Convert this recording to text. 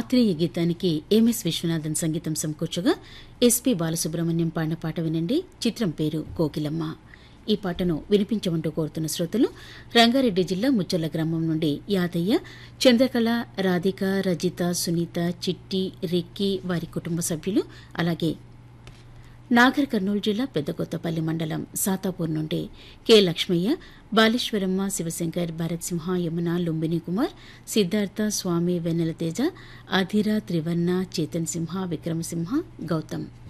Athreya గీతానికి MS Viswanathan సంగీతం సమకూర్చగా SP Balasubrahmanyam పాడిన పాట వినండి చిత్రం పేరు కోకిలమ్మ ఈ పాటను వినిపించమంటూ కోరుతున్న శ్రోతలు రంగారెడ్డి జిల్లా ముచ్చర్ల గ్రామం నుండి యాదయ్య చంద్రకళ రాధిక రజిత సునీత చిట్టి రిక్కి వారి కుటుంబ సభ్యులు అలాగే నాగర్ కర్నూలు జిల్లా పెద్దకొత్తపల్లి మండలం సాతాపూర్ నుండి కె లక్ష్మయ్య బాలేశ్వరమ్మ శివశంకర్ భరత్ సింహ యమున లుంబిని కుమార్ సిద్ధార్థ స్వామి వెన్నెల తేజ అధిర త్రివర్ణ చేతన్ సింహ విక్రమసింహ గౌతమ్